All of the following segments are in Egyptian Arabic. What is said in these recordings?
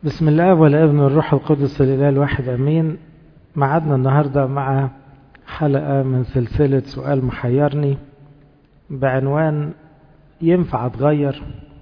بسم الله والابن والروح القدس الاله الواحد امين معادنا النهارده مع حلقه من سلسله سؤال محيرني بعنوان ينفع اتغير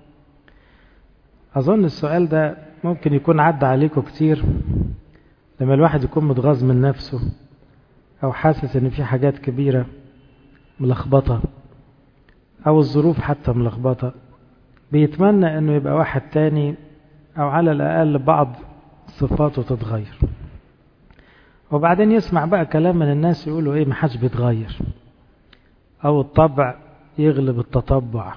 اظن السؤال ده ممكن يكون عدى عليكم كتير لما الواحد يكون متغاظ من نفسه او حاسس ان في حاجات كبيره ملخبطه او الظروف حتى ملخبطه بيتمنى انه يبقى واحد تاني او على الاقل بعض صفاته تتغير وبعدين يسمع بقى كلام من الناس يقولوا ايه محدش بيتغير او الطبع يغلب التطبع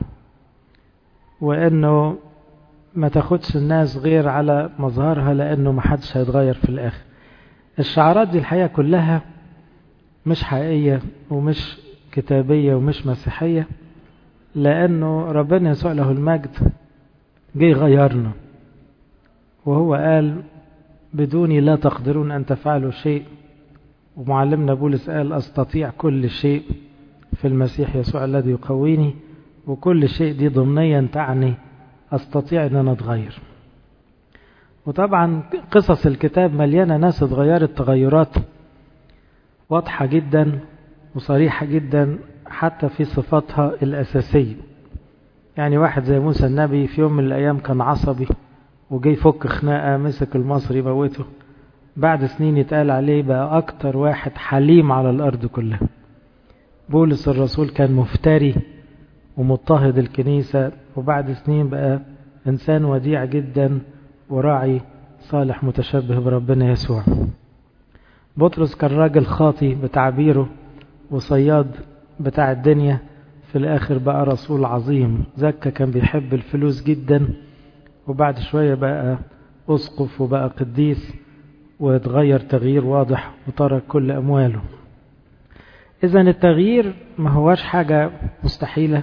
وانه ما تاخدش الناس غير على مظهرها لانه محدش هيتغير في الاخر الشعارات دي الحقيقه كلها مش حقيقيه ومش كتابيه ومش مسيحيه لانه ربنا يسوع له المجد جه يغيرنا وهو قال بدوني لا تقدرون أن تفعلوا شيء ومعلمنا بولس قال أستطيع كل شيء في المسيح يسوع الذي يقويني وكل شيء دي ضمنيا تعني أستطيع أن أنا أتغير وطبعا قصص الكتاب مليانة ناس اتغيرت تغيرات واضحة جدا وصريحة جدا حتى في صفاتها الأساسية يعني واحد زي موسى النبي في يوم من الأيام كان عصبي وجاي يفك خناقه مسك المصري موته بعد سنين يتقال عليه بقى اكتر واحد حليم على الارض كلها بولس الرسول كان مفتري ومضطهد الكنيسة وبعد سنين بقى إنسان وديع جدا وراعي صالح متشبه بربنا يسوع بطرس كان راجل خاطي بتعبيره وصياد بتاع الدنيا في الآخر بقى رسول عظيم زكا كان بيحب الفلوس جدا وبعد شوية بقى أسقف وبقى قديس وتغير تغيير واضح وترك كل أمواله إذا التغيير ما هواش حاجة مستحيلة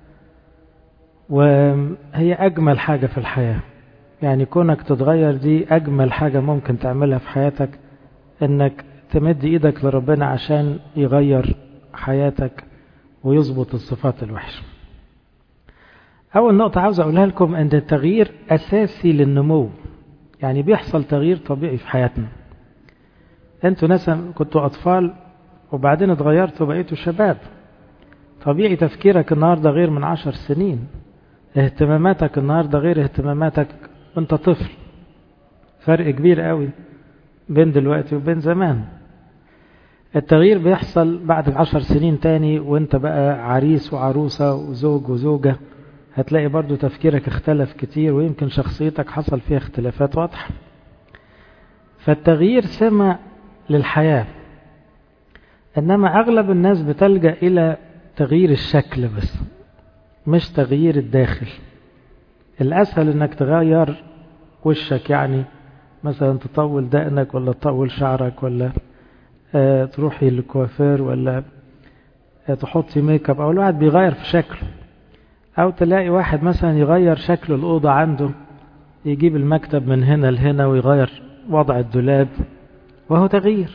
وهي أجمل حاجة في الحياة يعني كونك تتغير دي أجمل حاجة ممكن تعملها في حياتك إنك تمد إيدك لربنا عشان يغير حياتك ويظبط الصفات الوحشه أول نقطة عاوز أقولها لكم أن التغيير أساسي للنمو يعني بيحصل تغيير طبيعي في حياتنا أنتوا ناس كنتوا أطفال وبعدين اتغيرتوا بقيتوا شباب طبيعي تفكيرك النهاردة غير من عشر سنين اهتماماتك النهاردة غير اهتماماتك وانت طفل فرق كبير قوي بين دلوقتي وبين زمان التغيير بيحصل بعد عشر سنين تاني وانت بقى عريس وعروسة وزوج وزوجة هتلاقي برضو تفكيرك اختلف كتير ويمكن شخصيتك حصل فيها اختلافات واضحة فالتغيير سمة للحياة إنما أغلب الناس بتلجأ إلى تغيير الشكل بس مش تغيير الداخل الأسهل إنك تغير وشك يعني مثلا تطول دقنك ولا تطول شعرك ولا اه تروحي للكوافير ولا اه تحطي ميك اب او الواحد بيغير في شكله أو تلاقي واحد مثلا يغير شكل الأوضة عنده يجيب المكتب من هنا لهنا ويغير وضع الدولاب وهو تغيير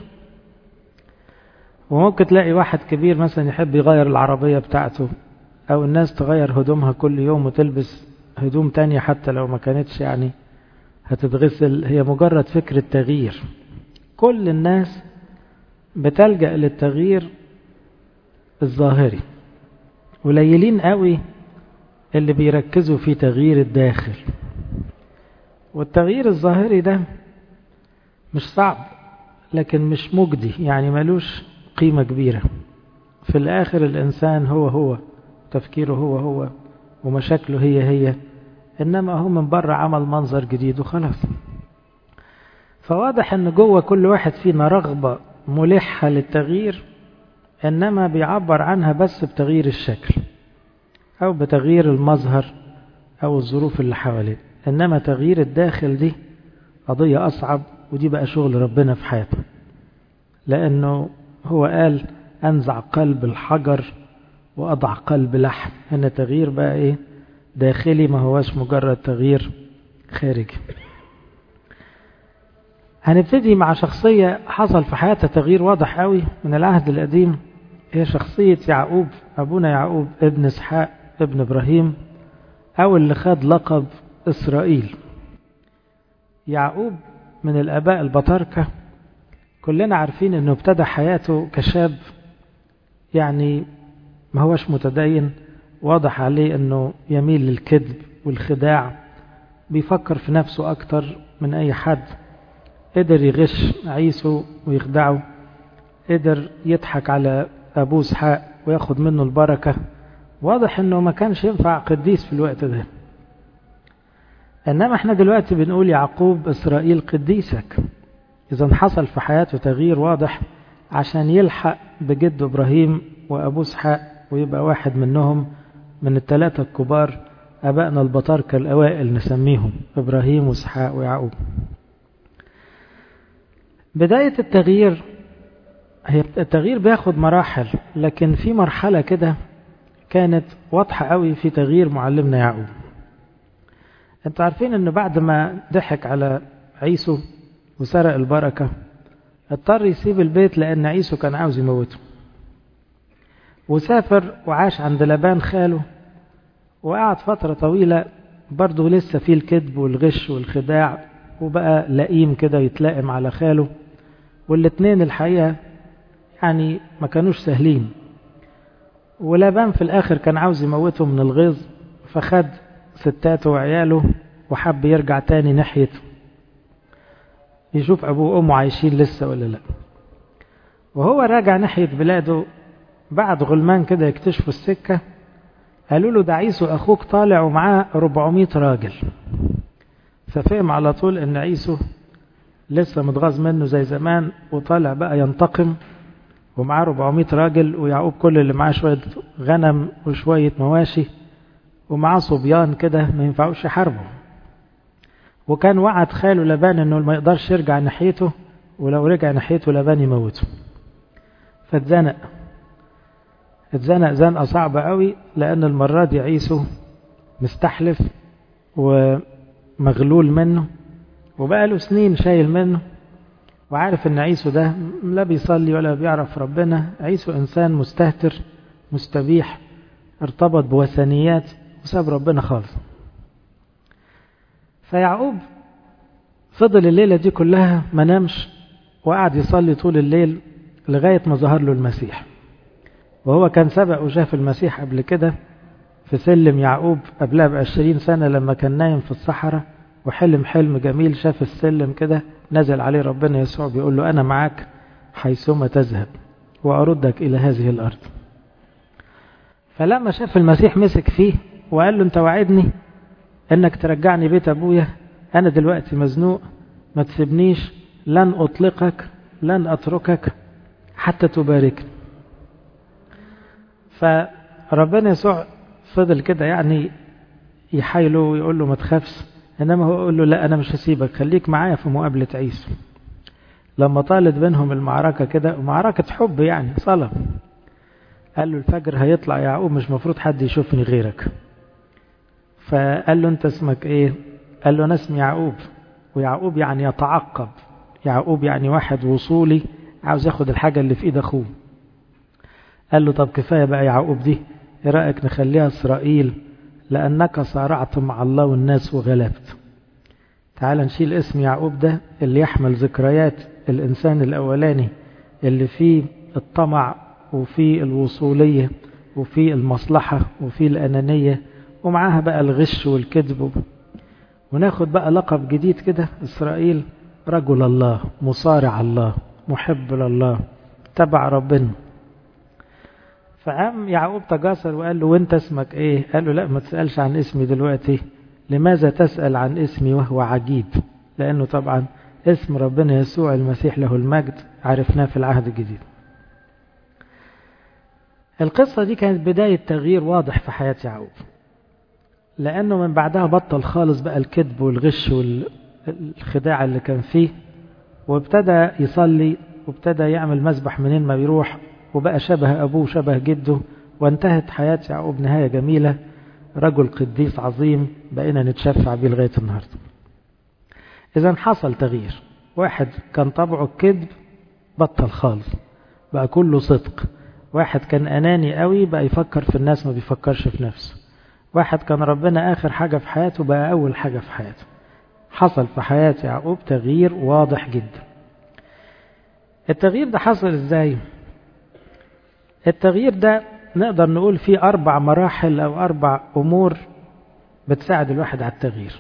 وممكن تلاقي واحد كبير مثلا يحب يغير العربية بتاعته أو الناس تغير هدومها كل يوم وتلبس هدوم تانية حتى لو ما كانتش يعني هتتغسل هي مجرد فكرة تغيير كل الناس بتلجأ للتغيير الظاهري قليلين قوي اللي بيركزوا في تغيير الداخل والتغيير الظاهري ده مش صعب لكن مش مجدي يعني ملوش قيمة كبيرة في الآخر الإنسان هو هو تفكيره هو هو ومشاكله هي هي إنما هو من بره عمل منظر جديد وخلاص فواضح أن جوه كل واحد فينا رغبة ملحة للتغيير إنما بيعبر عنها بس بتغيير الشكل أو بتغيير المظهر أو الظروف اللي حواليه إنما تغيير الداخل دي قضية أصعب ودي بقى شغل ربنا في حياتنا لأنه هو قال أنزع قلب الحجر وأضع قلب لحم هنا تغيير بقى إيه داخلي ما هواش مجرد تغيير خارجي هنبتدي مع شخصية حصل في حياتها تغيير واضح قوي من العهد القديم هي شخصية يعقوب أبونا يعقوب ابن إسحاق ابن إبراهيم أو اللي خد لقب إسرائيل يعقوب من الآباء البطاركة كلنا عارفين أنه ابتدى حياته كشاب يعني ما هوش متدين واضح عليه أنه يميل للكذب والخداع بيفكر في نفسه أكتر من أي حد قدر يغش عيسو ويخدعه قدر يضحك على أبوه اسحاق وياخد منه البركة واضح أنه ما كانش ينفع قديس في الوقت ده إنما احنا دلوقتي بنقول يعقوب إسرائيل قديسك إذا حصل في حياته تغيير واضح عشان يلحق بجد إبراهيم وأبوه اسحاق ويبقى واحد منهم من الثلاثة الكبار أبائنا البطاركة الأوائل نسميهم إبراهيم واسحاق ويعقوب بداية التغيير هي التغيير بياخد مراحل لكن في مرحلة كده كانت واضحة قوي في تغيير معلمنا يعقوب انتوا عارفين انه بعد ما ضحك على عيسو وسرق البركة اضطر يسيب البيت لان عيسو كان عاوز يموته وسافر وعاش عند لبان خاله وقعد فترة طويلة برضه لسه فيه الكذب والغش والخداع وبقى لئيم كده يتلائم على خاله والاتنين الحقيقة يعني ما كانوش سهلين ولابان في الآخر كان عاوز يموته من الغيظ فخد ستاته وعياله وحب يرجع تاني ناحية يشوف أبوه وأمه عايشين لسه ولا لا وهو راجع ناحية بلاده بعد غلمان كده يكتشفوا السكة قالوا له ده عيسو أخوك طالع ومعاه 400 راجل ففهم على طول ان عيسو لسه متغاظ منه زي زمان وطالع بقى ينتقم ومعاه 400 راجل ويعقوب كل اللي معاه شوية غنم وشوية مواشي ومعاه صبيان كده ما ينفعوش يحاربوا وكان وعد خاله لبان انه ما يقدرش يرجع ناحيته ولو رجع ناحيته لبان يموته فاتزنق اتزنق زنقة صعبة قوي لأن المرة دي عيسو مستحلف ومغلول منه وبقى له سنين شايل منه وعارف ان عيسو ده لا بيصلي ولا بيعرف ربنا عيسو انسان مستهتر مستبيح ارتبط بوثنيات وساب ربنا خالص فيعقوب فضل الليلة دي كلها ما نامش وقعد يصلي طول الليل لغاية ما ظهر له المسيح وهو كان سبق وشاف المسيح قبل كده في سلم يعقوب قبلها بعشرين سنة لما كان نايم في الصحراء وحلم حلم جميل شاف السلم كده نزل عليه ربنا يسوع بيقول له أنا معاك حيثما تذهب وأردك إلى هذه الأرض فلما شاف المسيح مسك فيه وقال له أنت وعدني أنك ترجعني بيت أبويا أنا دلوقتي مزنوق ما تسيبنيش لن أطلقك لن أتركك حتى تباركني فربنا يسوع فضل كده يعني يحايله ويقول له ما تخافش انما هو يقول له لا انا مش هسيبك خليك معايا في مقابله عيسى لما طالت بينهم المعركه كده معركه حب يعني صلاه قال له الفجر هيطلع يعقوب مش مفروض حد يشوفني غيرك فقال له انت اسمك ايه قال له انا اسمي يعقوب ويعقوب يعني يتعقب يعقوب يعني واحد وصولي عاوز ياخد الحاجه اللي في ايد اخوه قال له طب كفايه بقى يعقوب دي ايه رايك نخليها اسرائيل لأنك صارعت مع الله والناس وغلبت تعال نشيل اسم يعقوب ده اللي يحمل ذكريات الإنسان الأولاني اللي فيه الطمع وفيه الوصولية وفيه المصلحة وفيه الأنانية ومعاها بقى الغش والكذب وناخد بقى لقب جديد كده إسرائيل رجل الله مصارع الله محب لله تبع ربنا فقام يعقوب تجاسر وقال له وانت اسمك ايه قال له لا ما تسألش عن اسمي دلوقتي لماذا تسأل عن اسمي وهو عجيب لانه طبعا اسم ربنا يسوع المسيح له المجد عرفناه في العهد الجديد القصة دي كانت بداية تغيير واضح في حياة يعقوب لأنه من بعدها بطل خالص بقى الكذب والغش والخداع اللي كان فيه وابتدى يصلي وابتدى يعمل مسبح منين ما بيروح وبقى شبه أبوه شبه جده وانتهت حياة يعقوب نهاية جميلة رجل قديس عظيم بقينا نتشفع بيه لغاية النهاردة إذا حصل تغيير واحد كان طبعه الكذب بطل خالص بقى كله صدق واحد كان أناني قوي بقى يفكر في الناس ما بيفكرش في نفسه واحد كان ربنا آخر حاجة في حياته بقى أول حاجة في حياته حصل في حياة يعقوب تغيير واضح جدا التغيير ده حصل ازاي التغيير ده نقدر نقول فيه أربع مراحل أو أربع أمور بتساعد الواحد على التغيير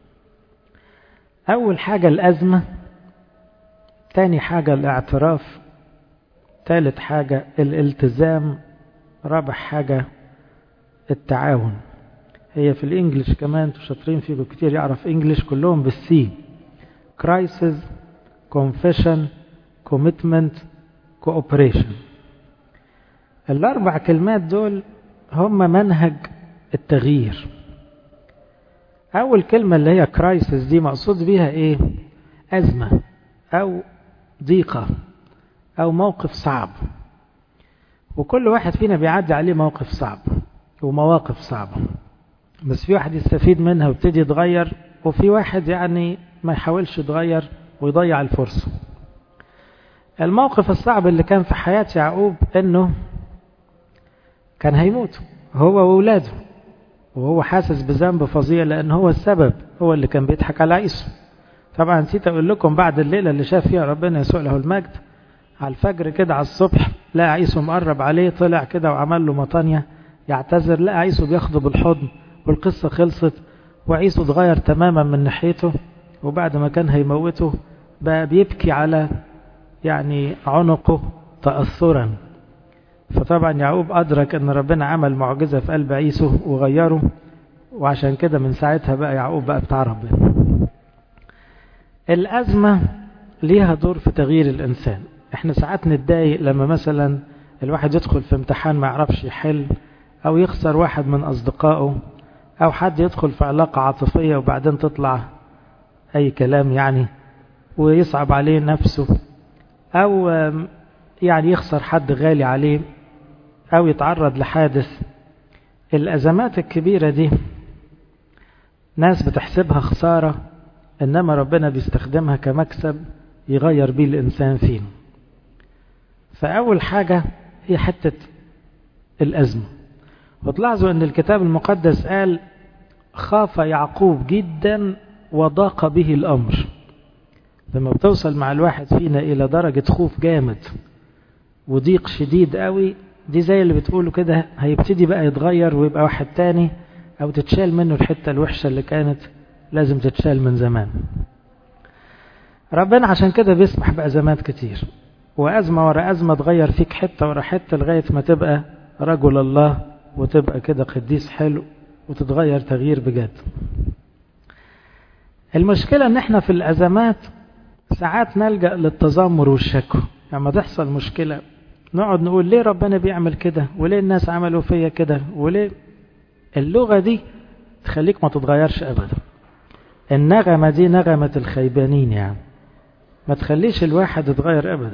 أول حاجة الأزمة تاني حاجة الاعتراف ثالث حاجة الالتزام رابع حاجة التعاون هي في الانجليش كمان انتوا شاطرين فيكم كتير يعرف انجليش كلهم بالسي crisis confession commitment cooperation الاربع كلمات دول هم منهج التغيير اول كلمة اللي هي crisis دي مقصود بيها ايه ازمة او ضيقة او موقف صعب وكل واحد فينا بيعدي عليه موقف صعب ومواقف صعبة بس في واحد يستفيد منها ويبتدي يتغير وفي واحد يعني ما يحاولش يتغير ويضيع الفرصة الموقف الصعب اللي كان في حياة يعقوب انه كان هيموت هو وولاده وهو حاسس بذنب فظيع لان هو السبب هو اللي كان بيضحك على عيسو طبعا نسيت اقول لكم بعد الليلة اللي شاف فيها ربنا يسوع له المجد على الفجر كده على الصبح لقى عيسو مقرب عليه طلع كده وعمل له مطانية يعتذر لقى عيسو بياخده بالحضن والقصة خلصت وعيسو اتغير تماما من ناحيته وبعد ما كان هيموته بقى بيبكي على يعني عنقه تأثرا فطبعا يعقوب أدرك أن ربنا عمل معجزة في قلب عيسو وغيره وعشان كده من ساعتها بقى يعقوب بقى بتاع ربنا الأزمة ليها دور في تغيير الإنسان احنا ساعات نتضايق لما مثلا الواحد يدخل في امتحان ما يعرفش يحل او يخسر واحد من اصدقائه او حد يدخل في علاقة عاطفية وبعدين تطلع اي كلام يعني ويصعب عليه نفسه او يعني يخسر حد غالي عليه او يتعرض لحادث الازمات الكبيرة دي ناس بتحسبها خسارة انما ربنا بيستخدمها كمكسب يغير بيه الانسان فيه فأول حاجة هي حتة الأزمة وتلاحظوا أن الكتاب المقدس قال خاف يعقوب جدا وضاق به الأمر لما بتوصل مع الواحد فينا إلى درجة خوف جامد وضيق شديد قوي دي زي اللي بتقوله كده هيبتدي بقى يتغير ويبقى واحد تاني أو تتشال منه الحتة الوحشة اللي كانت لازم تتشال من زمان ربنا عشان كده بيسمح بأزمات كتير وأزمة ورا أزمة تغير فيك حتة ورا حتة لغاية ما تبقى رجل الله وتبقى كده قديس حلو وتتغير تغيير بجد المشكلة ان احنا في الأزمات ساعات نلجأ للتذمر والشكوى لما تحصل مشكلة نقعد نقول ليه ربنا بيعمل كده وليه الناس عملوا فيا كده وليه اللغة دي تخليك ما تتغيرش أبدا النغمة دي نغمة الخيبانين يعني ما تخليش الواحد يتغير ابدا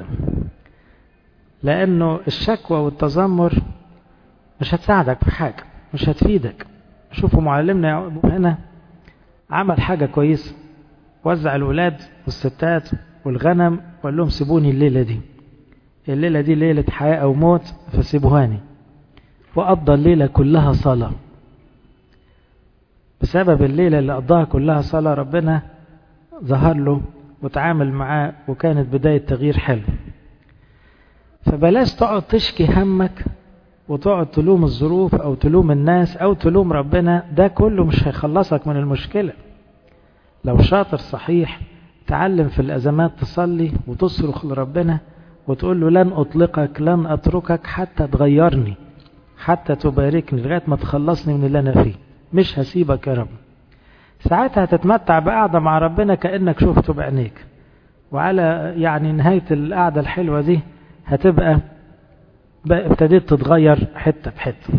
لانه الشكوى والتذمر مش هتساعدك في حاجه مش هتفيدك شوفوا معلمنا يعقوب هنا عمل حاجه كويسه وزع الولاد والستات والغنم وقال لهم سيبوني الليله دي الليله دي ليله حياه او موت فسيبوهاني وقضى الليله كلها صلاه بسبب الليله اللي قضاها كلها صلاه ربنا ظهر له وتعامل معاه وكانت بداية تغيير حلو فبلاش تقعد تشكي همك وتقعد تلوم الظروف أو تلوم الناس أو تلوم ربنا ده كله مش هيخلصك من المشكلة لو شاطر صحيح تعلم في الأزمات تصلي وتصرخ لربنا وتقول له لن أطلقك لن أتركك حتى تغيرني حتى تباركني لغاية ما تخلصني من اللي أنا فيه مش هسيبك يا رب ساعتها هتتمتع بقعدة مع ربنا كأنك شفته بعينيك وعلى يعني نهاية القعدة الحلوة دي هتبقى ابتديت تتغير حتة بحتة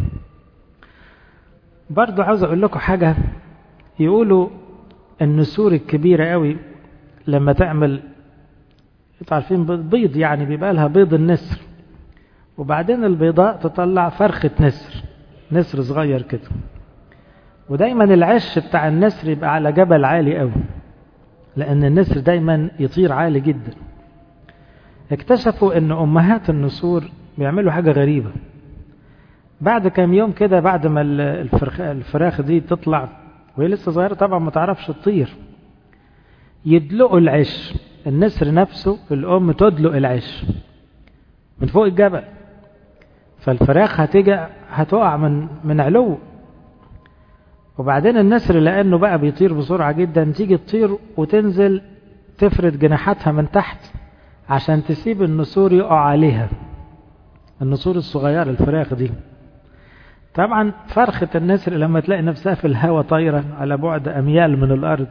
برضو عاوز اقول لكم حاجة يقولوا النسور الكبيرة قوي لما تعمل عارفين بيض يعني بيبقى لها بيض النسر وبعدين البيضاء تطلع فرخة نسر نسر صغير كده ودايما العش بتاع النسر يبقى على جبل عالي قوي لان النسر دايما يطير عالي جدا اكتشفوا ان امهات النسور بيعملوا حاجة غريبة بعد كام يوم كده بعد ما الفراخ, الفراخ دي تطلع وهي لسه صغيرة طبعا ما تعرفش تطير يدلقوا العش النسر نفسه الأم تدلق العش من فوق الجبل فالفراخ هتيجي هتقع من من علو وبعدين النسر لأنه بقى بيطير بسرعة جدا تيجي تطير وتنزل تفرد جناحاتها من تحت عشان تسيب النسور يقع عليها النسور الصغيرة الفراخ دي طبعا فرخة النسر لما تلاقي نفسها في الهواء طايرة على بعد أميال من الأرض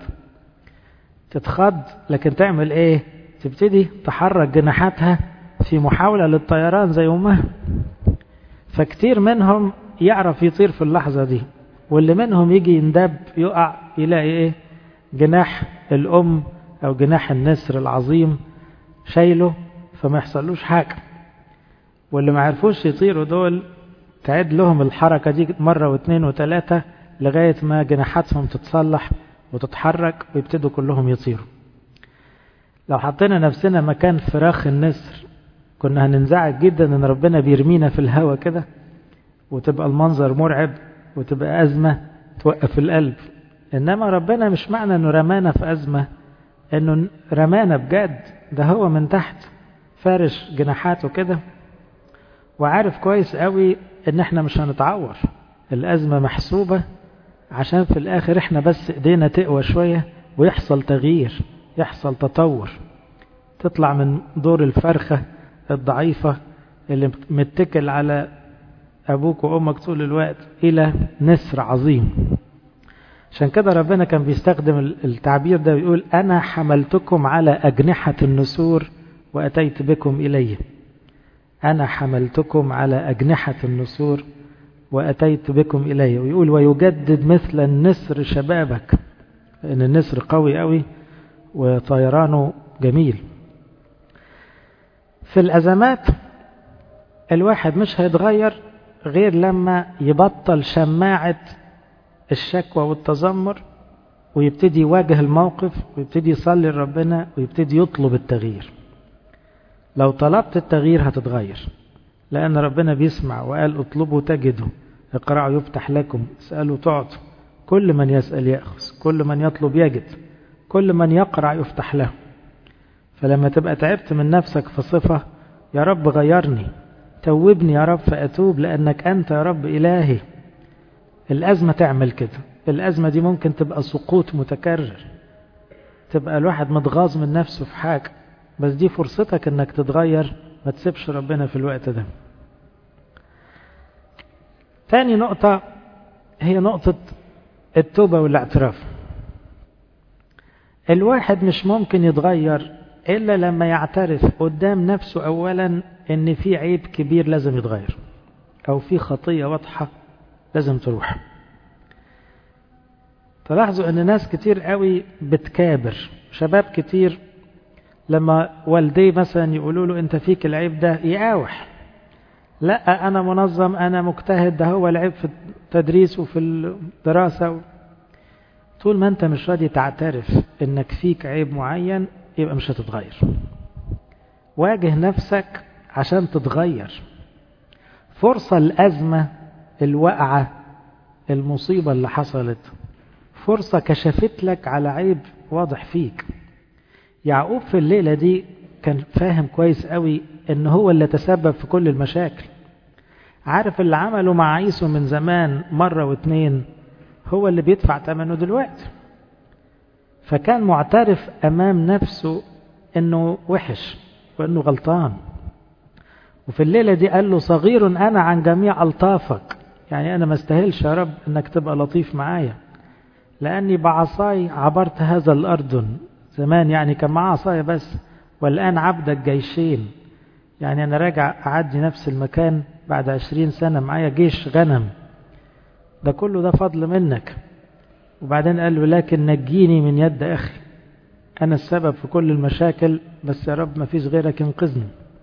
تتخض لكن تعمل ايه تبتدي تحرك جناحاتها في محاولة للطيران زي أمها فكتير منهم يعرف يطير في اللحظة دي واللي منهم يجي يندب يقع يلاقي ايه جناح الأم أو جناح النسر العظيم شايله فما يحصلوش حاجة واللي ما عرفوش يطيروا دول تعد لهم الحركة دي مرة واثنين وثلاثة لغاية ما جناحاتهم تتصلح وتتحرك ويبتدوا كلهم يطيروا لو حطينا نفسنا مكان فراخ النسر كنا هننزعج جدا ان ربنا بيرمينا في الهواء كده وتبقى المنظر مرعب وتبقى أزمة توقف القلب إنما ربنا مش معنى أنه رمانا في أزمة أنه رمانا بجد ده هو من تحت فارش جناحاته كده وعارف كويس قوي ان احنا مش هنتعور الأزمة محسوبة عشان في الآخر احنا بس ايدينا تقوى شوية ويحصل تغيير يحصل تطور تطلع من دور الفرخة الضعيفة اللي متكل على أبوك وأمك طول الوقت إلى نسر عظيم عشان كده ربنا كان بيستخدم التعبير ده ويقول أنا حملتكم على أجنحة النسور وأتيت بكم إلي أنا حملتكم على أجنحة النسور وأتيت بكم إلي ويقول ويجدد مثل النسر شبابك لأن النسر قوي قوي وطيرانه جميل في الأزمات الواحد مش هيتغير غير لما يبطل شماعة الشكوى والتذمر ويبتدي يواجه الموقف ويبتدي يصلي لربنا ويبتدي يطلب التغيير لو طلبت التغيير هتتغير لأن ربنا بيسمع وقال اطلبوا تجدوا اقرأوا يفتح لكم اسألوا تعطوا كل من يسأل يأخذ كل من يطلب يجد كل من يقرأ يفتح له فلما تبقى تعبت من نفسك في صفة يا رب غيرني توبني يا رب فأتوب لأنك أنت يا رب إلهي الأزمة تعمل كده الأزمة دي ممكن تبقى سقوط متكرر تبقى الواحد متغاظ من نفسه في حاجة بس دي فرصتك انك تتغير ما تسيبش ربنا في الوقت ده تاني نقطة هي نقطة التوبة والاعتراف الواحد مش ممكن يتغير إلا لما يعترف قدام نفسه أولا إن في عيب كبير لازم يتغير أو في خطية واضحة لازم تروح تلاحظوا إن ناس كتير قوي بتكابر شباب كتير لما والديه مثلا يقولوا له أنت فيك العيب ده يقاوح لا أنا منظم أنا مجتهد ده هو العيب في التدريس وفي الدراسة طول ما أنت مش راضي تعترف إنك فيك عيب معين يبقى مش هتتغير واجه نفسك عشان تتغير فرصة الأزمة الوقعة المصيبة اللي حصلت فرصة كشفت لك على عيب واضح فيك يعقوب في الليلة دي كان فاهم كويس قوي ان هو اللي تسبب في كل المشاكل عارف اللي عمله مع عيسو من زمان مرة واتنين هو اللي بيدفع ثمنه دلوقتي فكان معترف امام نفسه انه وحش وانه غلطان وفي الليلة دي قال له صغير انا عن جميع الطافك يعني انا ما استاهلش يا رب انك تبقى لطيف معايا لاني بعصاي عبرت هذا الاردن زمان يعني كان معاه عصاية بس والآن عبدك جيشين يعني أنا راجع أعدي نفس المكان بعد عشرين سنة معايا جيش غنم ده كله ده فضل منك وبعدين قال له لكن نجيني من يد أخي أنا السبب في كل المشاكل بس يا رب ما فيش غيرك انقذني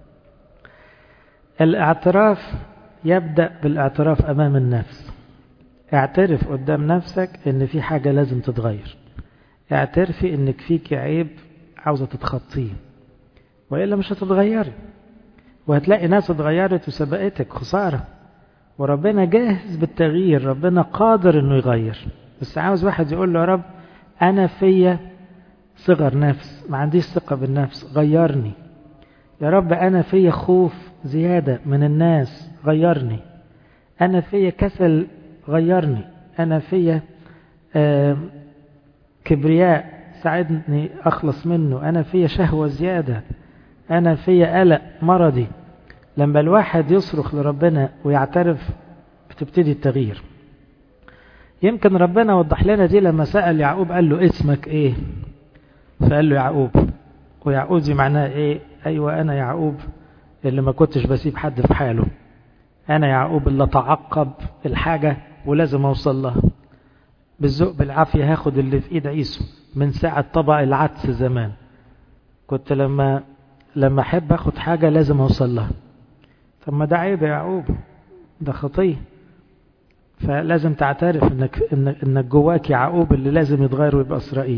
الاعتراف يبدأ بالاعتراف أمام النفس اعترف قدام نفسك ان في حاجة لازم تتغير اعترفي انك فيك عيب عاوزة تتخطيه وإلا مش هتتغيري وهتلاقي ناس اتغيرت وسبقتك خسارة وربنا جاهز بالتغيير ربنا قادر انه يغير بس عاوز واحد يقول له يا رب انا فيا صغر نفس ما عنديش ثقة بالنفس غيرني يا رب أنا فيا خوف زيادة من الناس غيرني أنا فيا كسل غيرني أنا فيا آه كبرياء ساعدني أخلص منه أنا فيا شهوة زيادة أنا فيا قلق مرضي لما الواحد يصرخ لربنا ويعترف بتبتدي التغيير يمكن ربنا وضح لنا دي لما سأل يعقوب قال له اسمك ايه فقال له يعقوب ويعقوب دي معناها ايه ايوه انا يعقوب اللي ما كنتش بسيب حد في حاله انا يعقوب اللي اتعقب الحاجة ولازم اوصل لها بالذوق بالعافية هاخد اللي في ايد عيسو من ساعة طبق العدس زمان كنت لما لما احب اخد حاجة لازم اوصل لها طب ما ده عيب يا يعقوب ده خطيه فلازم تعترف انك انك, إنك جواك يعقوب اللي لازم يتغير ويبقى اسرائيل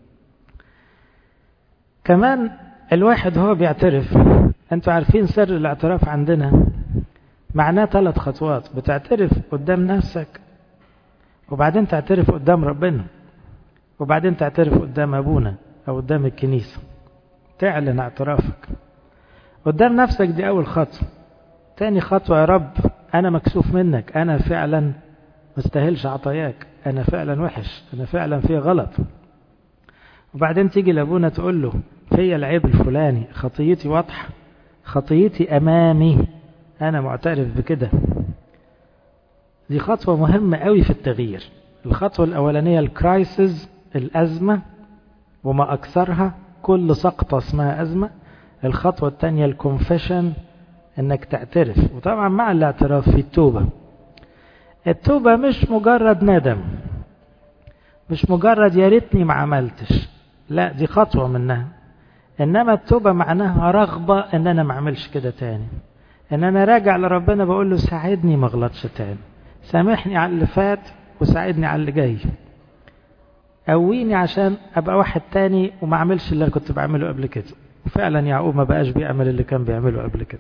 كمان الواحد هو بيعترف انتوا عارفين سر الاعتراف عندنا معناه ثلاث خطوات بتعترف قدام نفسك وبعدين تعترف قدام ربنا وبعدين تعترف قدام ابونا او قدام الكنيسه تعلن اعترافك قدام نفسك دي اول خطوه تاني خطوه يا رب انا مكسوف منك انا فعلا مستاهلش عطاياك انا فعلا وحش انا فعلا في غلط وبعدين تيجي لابونا تقول له فيا العيب الفلاني خطيتي واضحه خطيتي امامي انا معترف بكده دي خطوه مهمه قوي في التغيير الخطوه الاولانيه الكرايسز الازمه وما اكثرها كل سقطه اسمها ازمه الخطوه الثانيه الكونفيشن انك تعترف وطبعا مع الاعتراف في التوبه التوبه مش مجرد ندم مش مجرد يا ريتني ما عملتش لا دي خطوه منها انما التوبه معناها رغبه ان انا ما اعملش كده تاني ان انا راجع لربنا بقول له ساعدني ما اغلطش تاني سامحني على اللي فات وساعدني على اللي جاي قويني عشان ابقى واحد تاني وما اعملش اللي كنت بعمله قبل كده فعلا يعقوب ما بقاش بيعمل اللي كان بيعمله قبل كده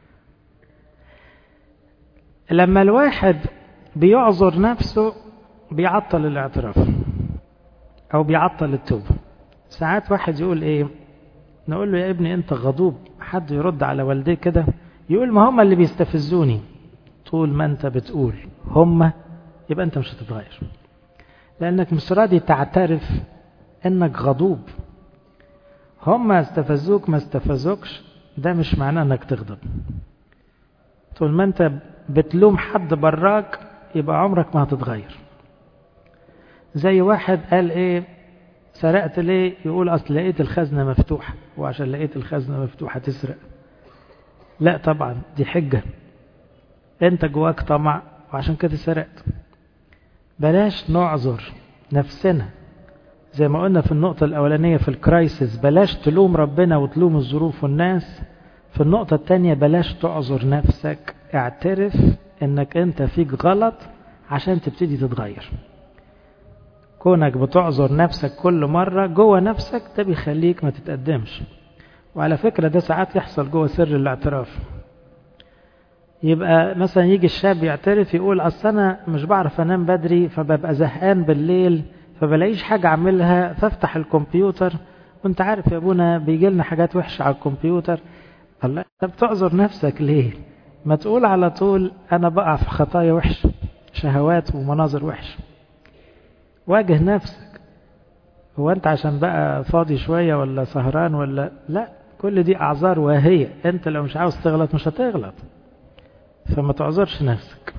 لما الواحد بيعذر نفسه بيعطل الاعتراف او بيعطل التوبه ساعات واحد يقول ايه نقول له يا ابني انت غضوب حد يرد على والديه كده يقول ما هم اللي بيستفزوني طول ما انت بتقول هم يبقى انت مش هتتغير لانك مش راضي تعترف انك غضوب هم استفزوك ما استفزوكش ده مش معناه انك تغضب طول ما انت بتلوم حد براك يبقى عمرك ما هتتغير زي واحد قال ايه سرقت ليه يقول اصل لقيت الخزنه مفتوحه وعشان لقيت الخزنه مفتوحه تسرق لا طبعا دي حجه انت جواك طمع وعشان كده سرقت بلاش نعذر نفسنا زي ما قلنا في النقطة الأولانية في الكرايسيس بلاش تلوم ربنا وتلوم الظروف والناس في النقطة الثانية بلاش تعذر نفسك اعترف انك انت فيك غلط عشان تبتدي تتغير كونك بتعذر نفسك كل مرة جوه نفسك ده بيخليك ما تتقدمش وعلى فكرة ده ساعات يحصل جوه سر الاعتراف يبقى مثلا يجي الشاب يعترف يقول اصل انا مش بعرف انام بدري فببقى زهقان بالليل فبلاقيش حاجة اعملها فافتح الكمبيوتر وانت عارف يا ابونا بيجي لنا حاجات وحشة على الكمبيوتر الله انت بتعذر نفسك ليه ما تقول على طول انا بقع في خطايا وحشة شهوات ومناظر وحشة واجه نفسك هو انت عشان بقى فاضي شوية ولا سهران ولا لا كل دي اعذار واهية انت لو مش عاوز تغلط مش هتغلط فما تعذرش نفسك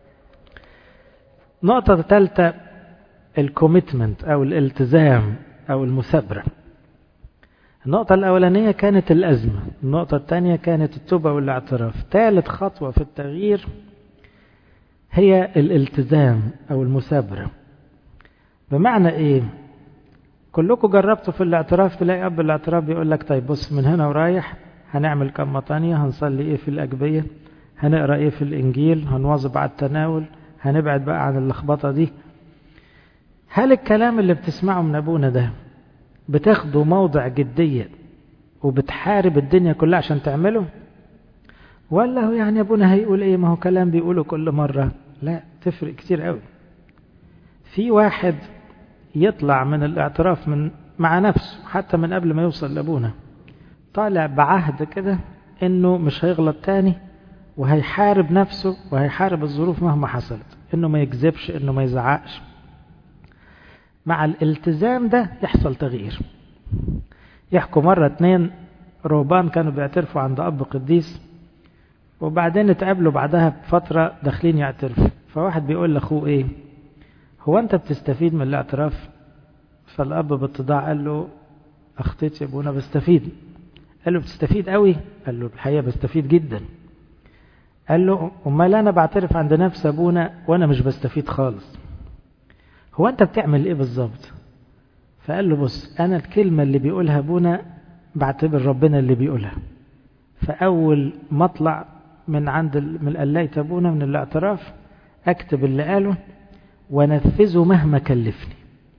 نقطة ثالثة الكوميتمنت او الالتزام او المثابرة النقطة الأولانية كانت الأزمة النقطة الثانية كانت التوبة والاعتراف ثالث خطوة في التغيير هي الالتزام أو المثابرة بمعنى إيه كلكم جربتوا في الاعتراف تلاقي أب الاعتراف بيقول لك طيب بص من هنا ورايح هنعمل كم مطانية هنصلي إيه في الأجبية هنقرأ إيه في الإنجيل هنواظب على التناول هنبعد بقى عن اللخبطة دي هل الكلام اللي بتسمعه من أبونا ده بتاخده موضع جدية وبتحارب الدنيا كلها عشان تعمله ولا هو يعني ابونا هيقول ايه ما هو كلام بيقوله كل مرة لا تفرق كتير قوي في واحد يطلع من الاعتراف من مع نفسه حتى من قبل ما يوصل لأبونا طالع بعهد كده انه مش هيغلط تاني وهيحارب نفسه وهيحارب الظروف مهما حصلت انه ما يكذبش انه ما يزعقش مع الالتزام ده يحصل تغيير يحكوا مرة اتنين رهبان كانوا بيعترفوا عند أب قديس وبعدين اتقابلوا بعدها بفترة داخلين يعترفوا فواحد بيقول لأخوه إيه هو أنت بتستفيد من الاعتراف فالأب باتضاع قال له أخطيت يا أبونا بستفيد قال له بتستفيد قوي قال له الحقيقة بستفيد جدا قال له أمال أنا بعترف عند نفسي أبونا وأنا مش بستفيد خالص هو أنت بتعمل إيه بالظبط فقال له بص أنا الكلمة اللي بيقولها أبونا بعتبر ربنا اللي بيقولها فأول ما أطلع من عند من قلاية أبونا من الاعتراف أكتب اللي قاله ونفذه مهما كلفني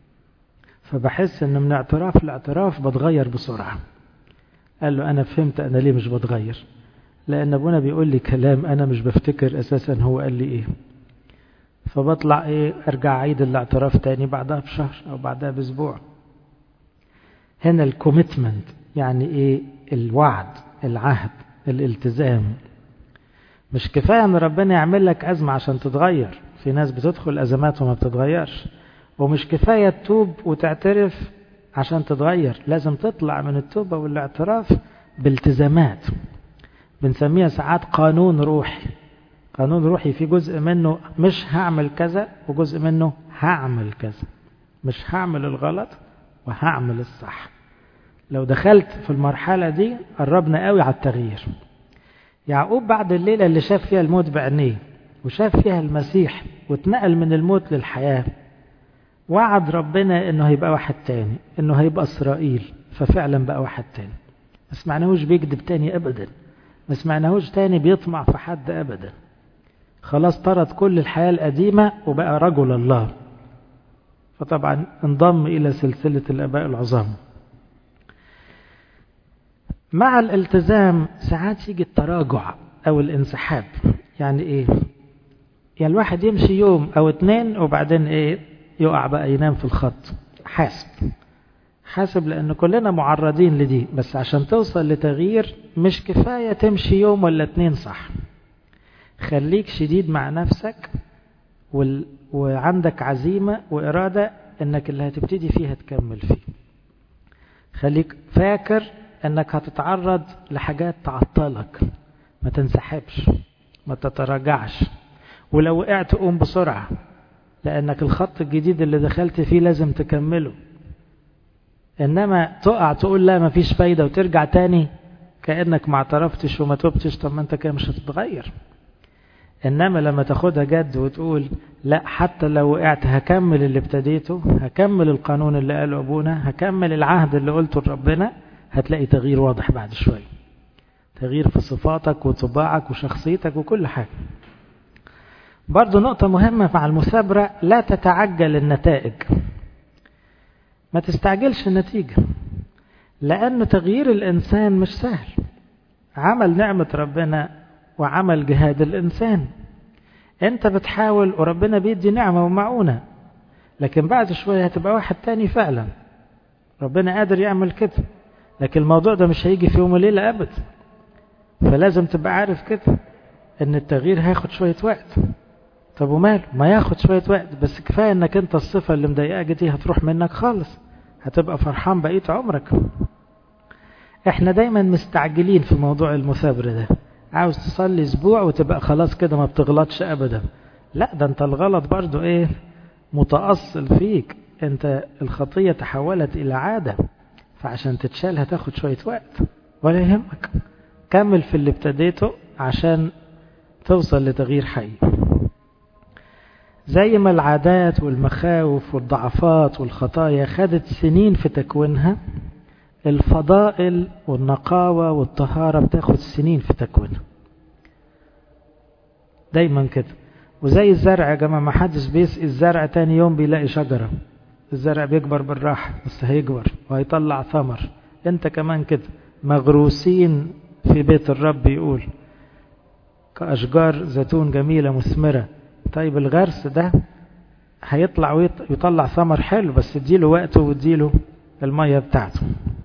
فبحس ان من اعتراف لاعتراف بتغير بسرعة قال له انا فهمت انا ليه مش بتغير لان ابونا بيقول لي كلام انا مش بفتكر اساسا هو قال لي ايه فبطلع ايه ارجع اعيد الاعتراف تاني بعدها بشهر او بعدها باسبوع هنا الكوميتمنت يعني ايه الوعد العهد الالتزام مش كفاية ان ربنا يعمل لك ازمة عشان تتغير في ناس بتدخل ازمات وما بتتغيرش ومش كفاية تتوب وتعترف عشان تتغير لازم تطلع من التوبة والاعتراف بالتزامات بنسميها ساعات قانون روحي قانون روحي في جزء منه مش هعمل كذا وجزء منه هعمل كذا مش هعمل الغلط وهعمل الصح لو دخلت في المرحلة دي قربنا قوي على التغيير يعقوب بعد الليلة اللي شاف فيها الموت بعينيه وشاف فيها المسيح واتنقل من الموت للحياة وعد ربنا انه هيبقى واحد تاني انه هيبقى اسرائيل ففعلا بقى واحد تاني ما سمعناهوش بيكذب تاني ابدا ما سمعناهوش تاني بيطمع في حد ابدا خلاص طرد كل الحياة القديمة وبقى رجل الله فطبعا انضم الى سلسلة الاباء العظام مع الالتزام ساعات يجي التراجع او الانسحاب يعني ايه يعني الواحد يمشي يوم او اتنين وبعدين ايه يقع بقى ينام في الخط حاسب حاسب لأن كلنا معرضين لدي بس عشان توصل لتغيير مش كفاية تمشي يوم ولا اتنين صح خليك شديد مع نفسك وال... وعندك عزيمة وإرادة انك اللي هتبتدي فيه هتكمل فيه خليك فاكر انك هتتعرض لحاجات تعطلك ما تنسحبش ما تتراجعش ولو وقعت قوم بسرعة لأنك الخط الجديد اللي دخلت فيه لازم تكمله إنما تقع تقول لا مفيش فايدة وترجع تاني كأنك ما اعترفتش وما توبتش طب ما انت كده مش هتتغير إنما لما تاخدها جد وتقول لا حتى لو وقعت هكمل اللي ابتديته هكمل القانون اللي قاله أبونا هكمل العهد اللي قلته لربنا هتلاقي تغيير واضح بعد شوية تغيير في صفاتك وطباعك وشخصيتك وكل حاجة برضو نقطة مهمة مع المثابرة لا تتعجل النتائج ما تستعجلش النتيجة لأن تغيير الإنسان مش سهل عمل نعمة ربنا وعمل جهاد الإنسان أنت بتحاول وربنا بيدي نعمة ومعونة لكن بعد شوية هتبقى واحد تاني فعلا ربنا قادر يعمل كده لكن الموضوع ده مش هيجي في يوم وليلة أبدا فلازم تبقى عارف كده ان التغيير هياخد شوية وقت طب وماله ما ياخد شوية وقت بس كفاية انك انت الصفة اللي مضايقاك دي هتروح منك خالص هتبقى فرحان بقية عمرك احنا دايما مستعجلين في موضوع المثابرة ده عاوز تصلي اسبوع وتبقى خلاص كده ما بتغلطش ابدا لا ده انت الغلط برضو ايه متأصل فيك انت الخطية تحولت الى عادة فعشان تتشال هتاخد شوية وقت ولا يهمك كمل في اللي ابتديته عشان توصل لتغيير حقيقي زي ما العادات والمخاوف والضعفات والخطايا خدت سنين في تكوينها الفضائل والنقاوة والطهارة بتاخد سنين في تكوينها دايما كده وزي الزرع يا جماعة ما حدش بيسقي الزرع تاني يوم بيلاقي شجرة الزرع بيكبر بالراحة بس هيكبر وهيطلع ثمر انت كمان كده مغروسين في بيت الرب يقول كأشجار زيتون جميلة مثمرة طيب الغرس ده هيطلع ويطلع ثمر حلو بس اديله وقته واديله المية بتاعته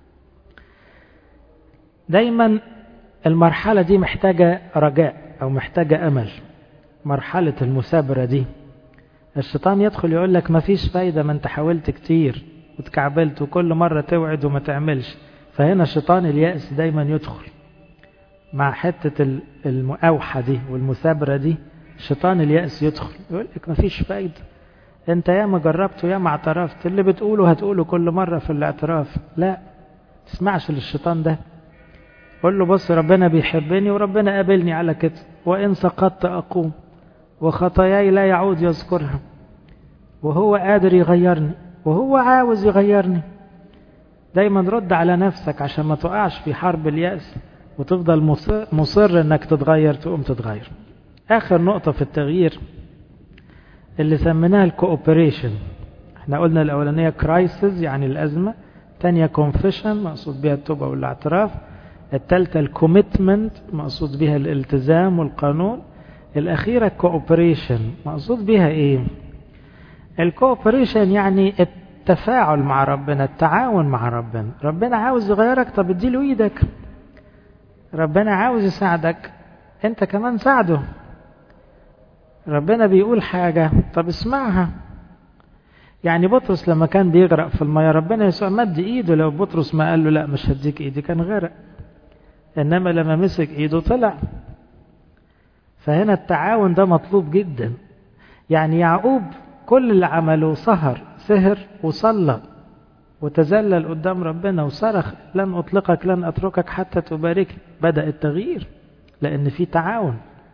دايما المرحلة دي محتاجة رجاء أو محتاجة أمل مرحلة المثابرة دي الشيطان يدخل يقول لك مفيش فايدة ما انت حاولت كتير وتكعبلت وكل مرة توعد وما تعملش فهنا شيطان اليأس دايما يدخل مع حتة المؤاوحة دي والمثابرة دي شيطان اليأس يدخل يقول لك مفيش فايدة انت ياما جربت وياما اعترفت اللي بتقوله هتقوله كل مرة في الاعتراف لا تسمعش للشيطان ده قول له بص ربنا بيحبني وربنا قابلني على كده وإن سقطت أقوم وخطاياي لا يعود يذكرها وهو قادر يغيرني وهو عاوز يغيرني دايما رد على نفسك عشان ما تقعش في حرب اليأس وتفضل مصر, مصر انك تتغير تقوم تتغير اخر نقطة في التغيير اللي سميناها الكوبريشن احنا قلنا الاولانية كرايسز يعني الازمة تانية كونفيشن مقصود بها التوبة والاعتراف الثالثة الكوميتمنت مقصود بها الالتزام والقانون الأخيرة كوبريشن مقصود بها إيه الكوبريشن يعني التفاعل مع ربنا التعاون مع ربنا ربنا عاوز يغيرك طب اديله ايدك ربنا عاوز يساعدك انت كمان ساعده ربنا بيقول حاجة طب اسمعها يعني بطرس لما كان بيغرق في المية ربنا يسوع مد ايده لو بطرس ما قال له لا مش هديك ايدي كان غرق انما لما مسك ايده طلع فهنا التعاون ده مطلوب جدا يعني يعقوب كل اللي عمله سهر سهر وصلى وتذلل قدام ربنا وصرخ لن أطلقك لن أتركك حتى تبارك بدأ التغيير لأن في تعاون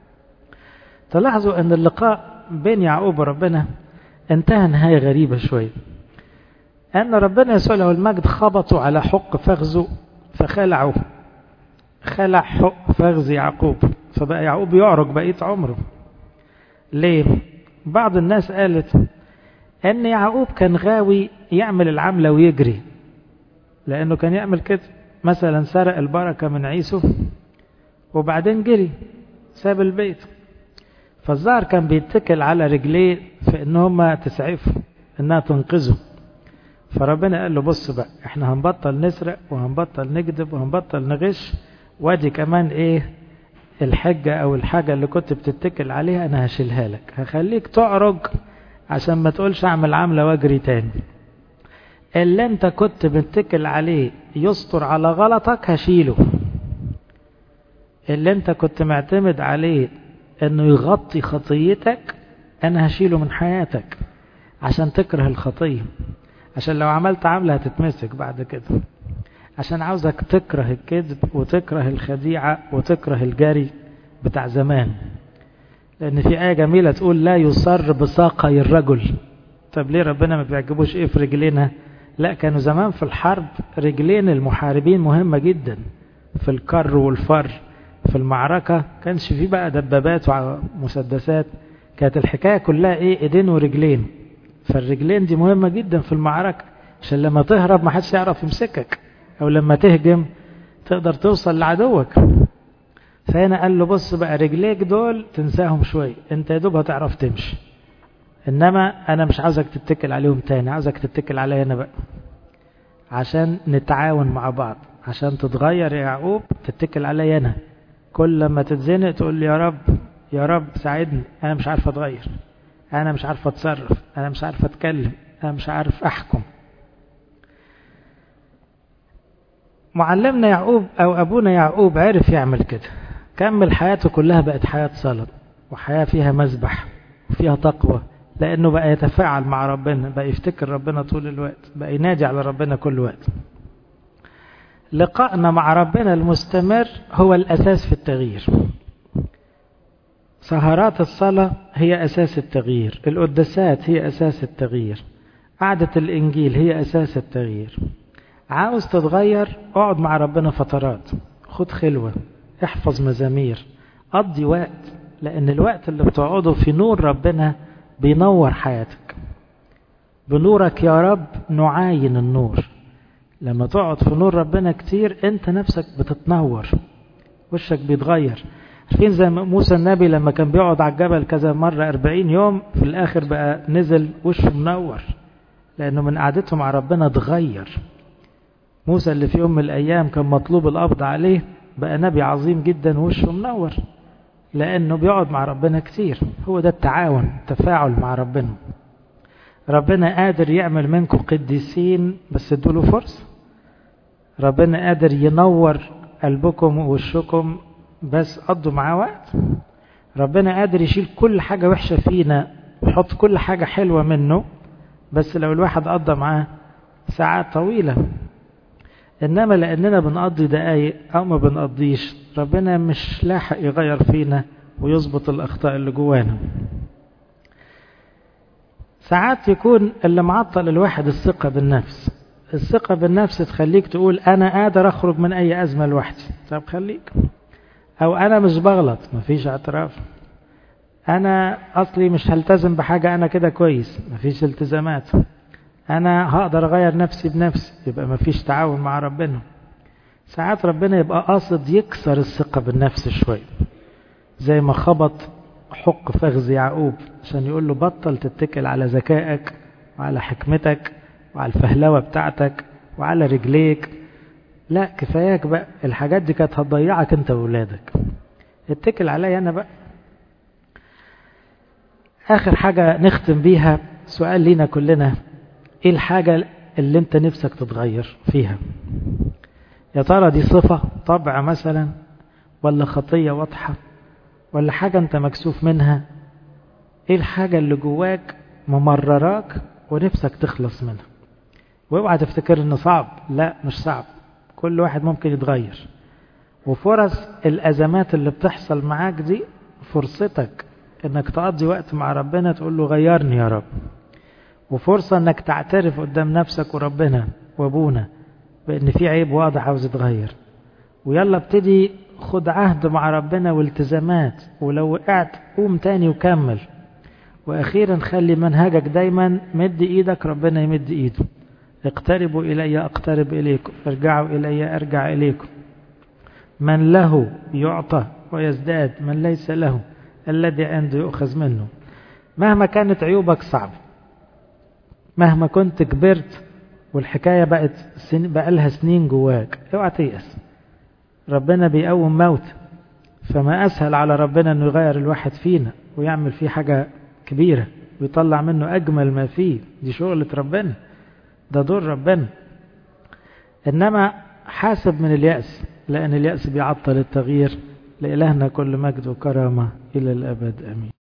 تلاحظوا أن اللقاء بين يعقوب وربنا انتهى نهاية غريبة شوية أن ربنا يسوع له المجد خبطوا على حق فخذه فخلعوا خلع حق فخذ يعقوب فبقى يعقوب يعرج بقية عمره ليه بعض الناس قالت ان يعقوب كان غاوي يعمل العملة ويجري لانه كان يعمل كده مثلا سرق البركة من عيسو وبعدين جري ساب البيت فالظاهر كان بيتكل على رجليه في ان هما تسعفه انها تنقذه فربنا قال له بص بقى احنا هنبطل نسرق وهنبطل نكذب وهنبطل نغش وادي كمان ايه الحجة او الحاجة اللي كنت بتتكل عليها انا هشيلها لك هخليك تعرج عشان ما تقولش اعمل عملة واجري تاني اللي انت كنت بتتكل عليه يستر على غلطك هشيله اللي انت كنت معتمد عليه انه يغطي خطيتك انا هشيله من حياتك عشان تكره الخطية عشان لو عملت عملة هتتمسك بعد كده عشان عاوزك تكره الكذب وتكره الخديعة وتكره الجري بتاع زمان لأن في آية جميلة تقول لا يصر بساقي الرجل طب ليه ربنا ما بيعجبوش إيه في رجلينا لا كانوا زمان في الحرب رجلين المحاربين مهمة جدا في الكر والفر في المعركة كانش في بقى دبابات ومسدسات كانت الحكاية كلها ايه ايدين ورجلين فالرجلين دي مهمة جدا في المعركة عشان لما تهرب ما حدش يعرف يمسكك او لما تهجم تقدر توصل لعدوك فهنا قال له بص بقى رجليك دول تنساهم شوية انت يا دوب هتعرف تمشي انما انا مش عاوزك تتكل عليهم تاني عاوزك تتكل عليا انا بقى عشان نتعاون مع بعض عشان تتغير يا يعقوب تتكل عليا انا كل لما تتزنق تقول لي يا رب يا رب ساعدني انا مش عارف اتغير انا مش عارف اتصرف انا مش عارف اتكلم انا مش عارف احكم معلمنا يعقوب او ابونا يعقوب عرف يعمل كده كمل حياته كلها بقت حياة صلاة وحياة فيها مذبح وفيها تقوى لانه بقى يتفاعل مع ربنا بقى يفتكر ربنا طول الوقت بقى ينادي على ربنا كل وقت لقائنا مع ربنا المستمر هو الاساس في التغيير سهرات الصلاة هي أساس التغيير القداسات هي أساس التغيير قعدة الإنجيل هي أساس التغيير عاوز تتغير اقعد مع ربنا فترات خد خلوة احفظ مزامير قضي وقت لأن الوقت اللي بتقعده في نور ربنا بينور حياتك بنورك يا رب نعاين النور لما تقعد في نور ربنا كتير انت نفسك بتتنور وشك بيتغير عارفين زي موسى النبي لما كان بيقعد على الجبل كذا مرة أربعين يوم في الآخر بقى نزل وشه منور لأنه من قعدته مع ربنا اتغير موسى اللي في يوم من الأيام كان مطلوب القبض عليه بقى نبي عظيم جدا ووشه منور لأنه بيقعد مع ربنا كتير هو ده التعاون التفاعل مع ربنا ربنا قادر يعمل منكم قديسين بس ادوله فرصة ربنا قادر ينور قلبكم ووشكم بس قضوا معاه وقت ربنا قادر يشيل كل حاجة وحشة فينا ويحط كل حاجة حلوة منه بس لو الواحد قضى معاه ساعات طويلة إنما لأننا بنقضي دقايق أو ما بنقضيش ربنا مش لاحق يغير فينا ويظبط الأخطاء اللي جوانا ساعات يكون اللي معطل الواحد الثقة بالنفس الثقة بالنفس تخليك تقول أنا قادر أخرج من أي أزمة لوحدي طب خليك أو أنا مش بغلط مفيش اعتراف أنا أصلي مش هلتزم بحاجة أنا كده كويس مفيش التزامات أنا هقدر أغير نفسي بنفسي يبقى مفيش تعاون مع ربنا ساعات ربنا يبقى قاصد يكسر الثقة بالنفس شوية زي ما خبط حق فخذ يعقوب عشان يقول له بطل تتكل على ذكائك وعلى حكمتك وعلى الفهلوة بتاعتك وعلى رجليك لا كفاياك بقى الحاجات دي كانت هتضيعك انت وولادك اتكل عليا انا بقى اخر حاجة نختم بيها سؤال لينا كلنا ايه الحاجة اللي انت نفسك تتغير فيها يا ترى دي صفة طبع مثلا ولا خطية واضحة ولا حاجة انت مكسوف منها ايه الحاجة اللي جواك ممرراك ونفسك تخلص منها واوعى تفتكر انه صعب لا مش صعب كل واحد ممكن يتغير وفرص الازمات اللي بتحصل معاك دي فرصتك انك تقضي وقت مع ربنا تقول له غيرني يا رب وفرصة انك تعترف قدام نفسك وربنا وابونا بان في عيب واضح عاوز يتغير ويلا ابتدي خد عهد مع ربنا والتزامات ولو وقعت قوم تاني وكمل واخيرا خلي منهجك دايما مد ايدك ربنا يمد ايده اقتربوا الي اقترب اليكم ارجعوا الي ارجع اليكم من له يعطى ويزداد من ليس له الذي عنده يؤخذ منه مهما كانت عيوبك صعبة مهما كنت كبرت والحكاية بقت سن... بقى لها سنين جواك اوعى تيأس ربنا بيقوم موت فما أسهل على ربنا أنه يغير الواحد فينا ويعمل فيه حاجة كبيرة ويطلع منه أجمل ما فيه دي شغلة ربنا ده دور ربنا إنما حاسب من اليأس لأن اليأس بيعطل التغيير لإلهنا كل مجد وكرامة إلى الأبد أمين